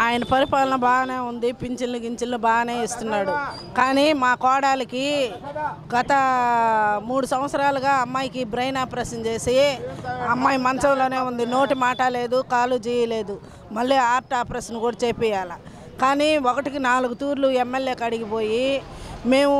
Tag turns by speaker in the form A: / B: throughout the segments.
A: ఆయన పరిపాలన బాగానే ఉంది పింఛన్లు గింఛన్లు బాగానే ఇస్తున్నాడు కానీ మా కోడలికి గత మూడు సంవత్సరాలుగా అమ్మాయికి బ్రెయిన్ ఆపరేషన్ చేసి అమ్మాయి మంచంలోనే ఉంది నోటి మాట లేదు కాలు చేయలేదు మళ్ళీ హార్ట్ ఆపరేషన్ కూడా చేపియాల కానీ ఒకటికి నాలుగు తూర్లు ఎమ్మెల్యేకి అడిగిపోయి మేము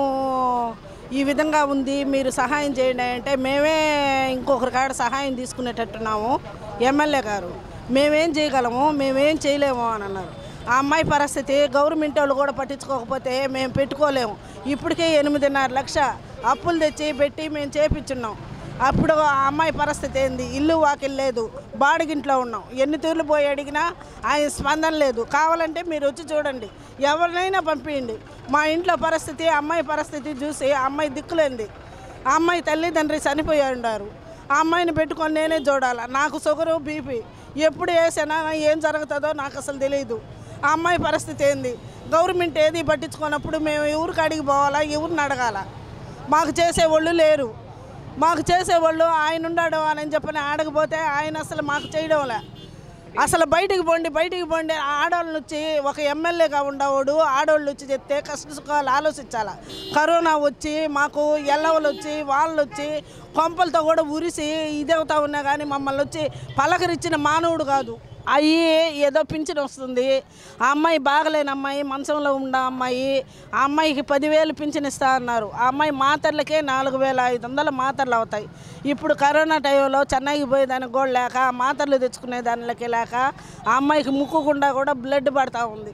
A: ఈ విధంగా ఉంది మీరు సహాయం చేయండి అంటే మేమే ఇంకొకరి కాడ సహాయం తీసుకునేటట్టున్నాము ఎమ్మెల్యే గారు మేమేం చేయగలము మేమేం చేయలేము అని అన్నారు ఆ అమ్మాయి పరిస్థితి గవర్నమెంట్ వాళ్ళు కూడా పట్టించుకోకపోతే మేము పెట్టుకోలేము ఇప్పటికే ఎనిమిదిన్నర లక్ష అప్పులు తెచ్చి పెట్టి మేము చేపించున్నాం అప్పుడు ఆ అమ్మాయి పరిస్థితి ఏంది ఇల్లు వాకిల్ లేదు బాడిగింట్లో ఉన్నాం ఎన్ని తూర్లు పోయి అడిగినా ఆయన స్పందన లేదు కావాలంటే మీరు వచ్చి చూడండి ఎవరినైనా పంపించండి మా ఇంట్లో పరిస్థితి అమ్మాయి పరిస్థితి చూసి ఆ అమ్మాయి దిక్కులేంది ఆ అమ్మాయి తల్లిదండ్రి చనిపోయి ఉన్నారు ఆ అమ్మాయిని పెట్టుకొని నేనే చూడాలి నాకు షుగరు బీపీ ఎప్పుడు వేసినా ఏం జరుగుతుందో నాకు అసలు తెలియదు ఆ అమ్మాయి పరిస్థితి ఏంది గవర్నమెంట్ ఏది పట్టించుకున్నప్పుడు మేము ఎవరికి అడిగి పోవాలా ఎవరిని అడగాల మాకు చేసేవాళ్ళు లేరు మాకు చేసేవాళ్ళు ఆయన ఉన్నాడు అని చెప్పని ఆడకపోతే ఆయన అసలు మాకు చేయడంలే అసలు బయటికి పోండి బయటికి పోండి ఆడవాళ్ళు వచ్చి ఒక ఎమ్మెల్యేగా ఉండేవాడు ఆడవాళ్ళు వచ్చి చెప్తే కష్ట సుఖాలు ఆలోచించాల కరోనా వచ్చి మాకు ఎల్లవలు వచ్చి వాళ్ళు వచ్చి కొంపలతో కూడా ఉరిసి ఇదవుతా ఉన్నా కానీ మమ్మల్ని వచ్చి పలకరించిన మానవుడు కాదు అయ్యి ఏదో పింఛన్ వస్తుంది ఆ అమ్మాయి బాగలేని అమ్మాయి మంచంలో ఉన్న అమ్మాయి ఆ అమ్మాయికి పదివేలు పింఛన్ ఇస్తా అన్నారు ఆ అమ్మాయి మాతర్లకే నాలుగు వేల ఐదు వందల మాతర్లు అవుతాయి ఇప్పుడు కరోనా టైంలో చెన్నైకి పోయేదానికి కూడా లేక ఆ మాతర్లు తెచ్చుకునే దానిలోకి లేక ఆ అమ్మాయికి ముక్కుకుండా కూడా బ్లడ్ పడతా ఉంది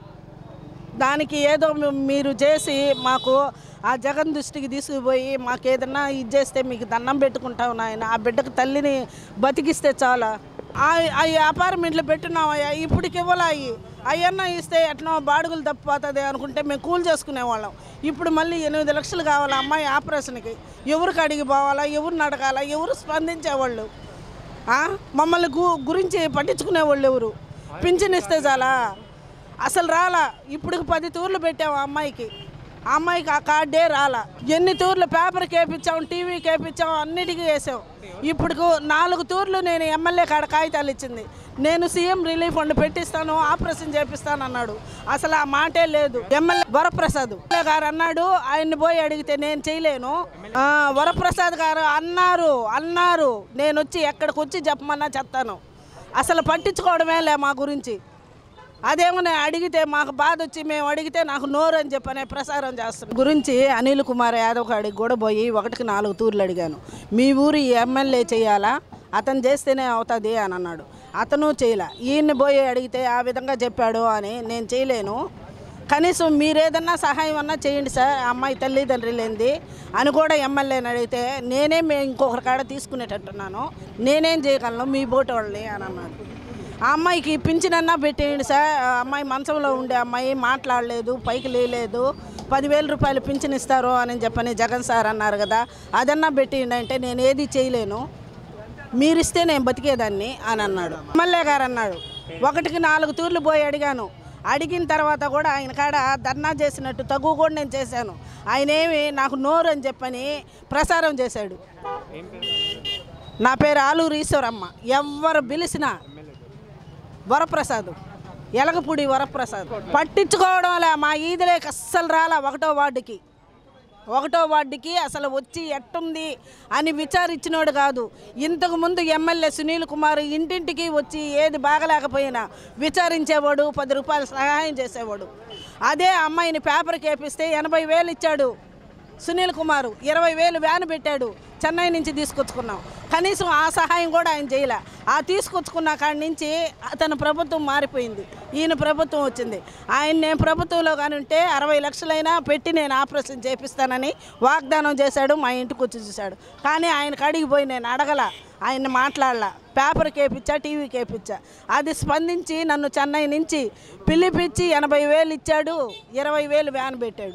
A: దానికి ఏదో మీ- మీరు చేసి మాకు ఆ జగన్ దృష్టికి తీసుకుపోయి మాకు ఏదన్నా ఇది చేస్తే మీకు దండం పెట్టుకుంటాం నాయన ఆ బిడ్డకు తల్లిని బతికిస్తే చాలా అవి అపార్ట్మెంట్లు పెట్టున్నామయ్యా ఇప్పటికి ఇవ్వలాయి అవన్నా ఇస్తే ఎట్నో బాడుగులు తప్పిపోతుంది అనుకుంటే మేము కూల్ చేసుకునేవాళ్ళం ఇప్పుడు మళ్ళీ ఎనిమిది లక్షలు కావాలి అమ్మాయి ఆపరేషన్కి ఎవరికి అడిగి పోవాలా ఎవరిని అడగాలా ఎవరు స్పందించేవాళ్ళు ఆ? మమ్మల్ని గు గురించి పట్టించుకునేవాళ్ళు ఎవరు పింఛన్ ఇస్తే చాలా అసలు రాలా ఇప్పుడు పది తూర్లు పెట్టాము ఆ అమ్మాయికి ఆ అమ్మాయికి ఆ కార్డే రాలా ఎన్ని తూర్లు పేపర్కి వేపించాం టీవీకి వేపించాం అన్నిటికీ వేసాం ఇప్పుడు నాలుగు తూర్లు నేను ఎమ్మెల్యే కాడ కాగితాలు ఇచ్చింది నేను సీఎం రిలీఫ్ ఫండ్ పెట్టిస్తాను ఆపరేషన్ చేపిస్తాను అన్నాడు అసలు ఆ మాటే లేదు ఎమ్మెల్యే వరప్రసాద్ ఎమ్మెల్యే గారు అన్నాడు ఆయన్ని పోయి అడిగితే నేను చేయలేను ఆ, వరప్రసాద్ గారు అన్నారు అన్నారు నేను వచ్చి ఎక్కడికి వచ్చి చెప్పమన్నా చెప్తాను అసలు పట్టించుకోవడమే లే మా గురించి అదేమో నేను అడిగితే మాకు బాధ వచ్చి మేము అడిగితే నాకు నోరు అని చెప్పనే ప్రసారం చేస్తున్నాం గురించి అనిల్ కుమార్ యాదవ్ కాడికి కూడా పోయి ఒకటికి నాలుగు తూర్లు అడిగాను మీ ఊరు ఎమ్మెల్యే చేయాలా అతను చేస్తేనే అవుతుంది అని అన్నాడు అతను చేయలే ఈయన్ని పోయి అడిగితే ఆ విధంగా చెప్పాడు అని నేను చేయలేను కనీసం మీరేదన్నా సహాయం అన్నా చేయండి సార్ ఆ అమ్మాయి తల్లిదండ్రులు లేనిది అని కూడా ఎమ్మెల్యేని అడిగితే నేనే మేము ఇంకొకరి కాడ తీసుకునేటట్టున్నాను నేనేం చేయగలను మీ బోటి వాళ్ళని అని అన్నాడు ఆ అమ్మాయికి పింఛనన్నా పెట్టేయండి సార్ ఆ అమ్మాయి మంచంలో ఉండే అమ్మాయి మాట్లాడలేదు పైకి లేలేదు పదివేల రూపాయలు పింఛన్ ఇస్తారు అని చెప్పని జగన్ సార్ అన్నారు కదా అదన్నా పెట్టేయండి అంటే నేను ఏది చేయలేను మీరిస్తే నేను బతికేదాన్ని అని అన్నాడు ఎమ్మెల్యే గారు అన్నాడు ఒకటికి నాలుగు తూర్లు పోయి అడిగాను అడిగిన తర్వాత కూడా ఆయన కాడ ధర్నా చేసినట్టు తగు కూడా నేను చేశాను ఆయన ఏమి నాకు నోరు అని చెప్పని ప్రసారం చేశాడు నా పేరు ఆలూరు ఈశ్వరమ్మ ఎవరు పిలిచినా వరప్రసాద్ ఎలగపూడి వరప్రసాద్ పట్టించుకోవడం లే మా ఈదిలేకి అస్సలు రాలా ఒకటో వార్డుకి ఒకటో వార్డుకి అసలు వచ్చి ఎట్టుంది అని విచారించినోడు కాదు ఇంతకు ముందు ఎమ్మెల్యే సునీల్ కుమార్ ఇంటింటికి వచ్చి ఏది బాగలేకపోయినా విచారించేవాడు పది రూపాయలు సహాయం చేసేవాడు అదే అమ్మాయిని పేపర్కి వేపిస్తే ఎనభై వేలు ఇచ్చాడు సునీల్ కుమార్ ఇరవై వేలు వ్యాన్ పెట్టాడు చెన్నై నుంచి తీసుకొచ్చుకున్నాం కనీసం ఆ సహాయం కూడా ఆయన చేయలే ఆ తీసుకొచ్చుకున్న కాడి నుంచి అతని ప్రభుత్వం మారిపోయింది ఈయన ప్రభుత్వం వచ్చింది ఆయన నేను ప్రభుత్వంలో కానీ ఉంటే అరవై లక్షలైనా పెట్టి నేను ఆపరేషన్ చేపిస్తానని వాగ్దానం చేశాడు మా ఇంటికి వచ్చి చూశాడు కానీ ఆయన కాడికి పోయి నేను అడగల ఆయన మాట్లాడలా పేపర్కి వేపించా టీవీకి వేపించా అది స్పందించి నన్ను చెన్నై నుంచి పిలిపించి ఎనభై వేలు ఇచ్చాడు ఇరవై వేలు వ్యాన్ పెట్టాడు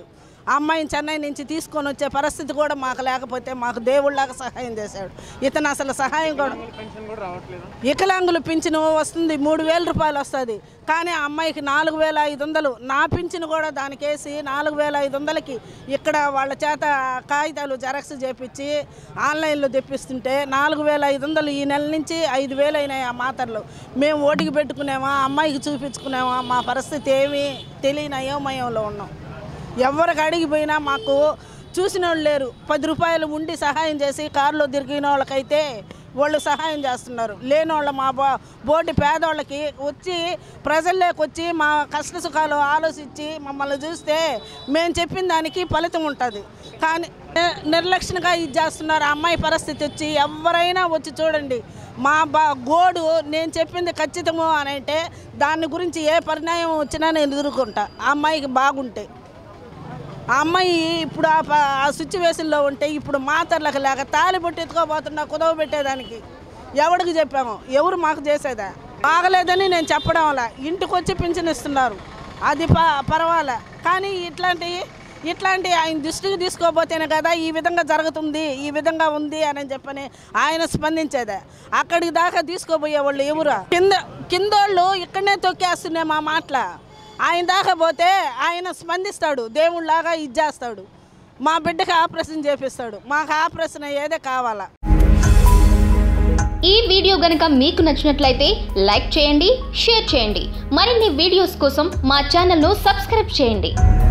A: ఆ అమ్మాయిని చెన్నై నుంచి తీసుకొని వచ్చే పరిస్థితి కూడా మాకు లేకపోతే మాకు దేవుళ్ళలాగా సహాయం చేశాడు ఇతను అసలు సహాయం కూడా
B: పెన్షన్ కూడా రావట్లేదు
A: వికలాంగులు పింఛను వస్తుంది మూడు వేల రూపాయలు వస్తుంది కానీ ఆ అమ్మాయికి నాలుగు వేల ఐదు వందలు నా పింఛను కూడా దానికేసి నాలుగు వేల ఐదు వందలకి ఇక్కడ వాళ్ళ చేత కాగితాలు జెరాక్స్ చేపించి ఆన్లైన్లో తెప్పిస్తుంటే నాలుగు వేల ఐదు వందలు ఈ నెల నుంచి ఐదు వేలు అయినాయి ఆ మాత్రలు మేము ఓటికి పెట్టుకునేమా అమ్మాయికి చూపించుకునేమా మా పరిస్థితి ఏమీ తెలియని అయోమయంలో ఉన్నాం ఎవరికి అడిగిపోయినా మాకు చూసిన వాళ్ళు లేరు పది రూపాయలు ఉండి సహాయం చేసి కారులో తిరిగిన వాళ్ళకైతే వాళ్ళు సహాయం చేస్తున్నారు లేని వాళ్ళ మా బో బోటి పేదవాళ్ళకి వచ్చి ప్రజల్లోకి వచ్చి మా కష్ట సుఖాలు ఆలోచించి మమ్మల్ని చూస్తే మేము చెప్పిన దానికి ఫలితం ఉంటుంది కానీ ని- నిర్లక్ష్యంగా ఇది చేస్తున్నారు ఆ అమ్మాయి పరిస్థితి వచ్చి ఎవరైనా వచ్చి చూడండి మా బా గోడు నేను చెప్పింది ఖచ్చితము అని అంటే దాని గురించి ఏ పరిణామం వచ్చినా నేను ఎదుర్కొంటా ఆ అమ్మాయికి బాగుంటే ఆ అమ్మాయి ఇప్పుడు ఆ ప- ఆ సిచ్యువేషన్లో ఉంటే ఇప్పుడు మాతర్లకు లేక తాలి పొట్టి ఎత్తుకోబోతున్నా కుదవ పెట్టేదానికి ఎవరికి చెప్పాము ఎవరు మాకు చేసేదా బాగలేదని నేను చెప్పడం వల్ల ఇంటికి వచ్చి పింఛన్ ఇస్తున్నారు అది ప పర్వాలే కానీ ఇట్లాంటి ఇట్లాంటి ఆయన దృష్టికి తీసుకోబోతేనే కదా ఈ విధంగా జరుగుతుంది ఈ విధంగా ఉంది అని చెప్పని ఆయన స్పందించేదే అక్కడికి దాకా తీసుకోబోయే వాళ్ళు ఎవరు కింద కిందోళ్ళు ఇక్కడనే తొక్కేస్తున్నాయి మా మాటల ఆయన దాకా పోతే ఆయన స్పందిస్తాడు దేవుళ్ళలాగా ఇచ్చేస్తాడు మా బిడ్డకి ఆపరేషన్ చేపిస్తాడు మాకు ఆపరేషన్ అయ్యేదే కావాలా
C: ఈ వీడియో గనుక మీకు నచ్చినట్లయితే లైక్ చేయండి షేర్ చేయండి మరిన్ని వీడియోస్ కోసం మా ఛానల్ను సబ్స్క్రైబ్ చేయండి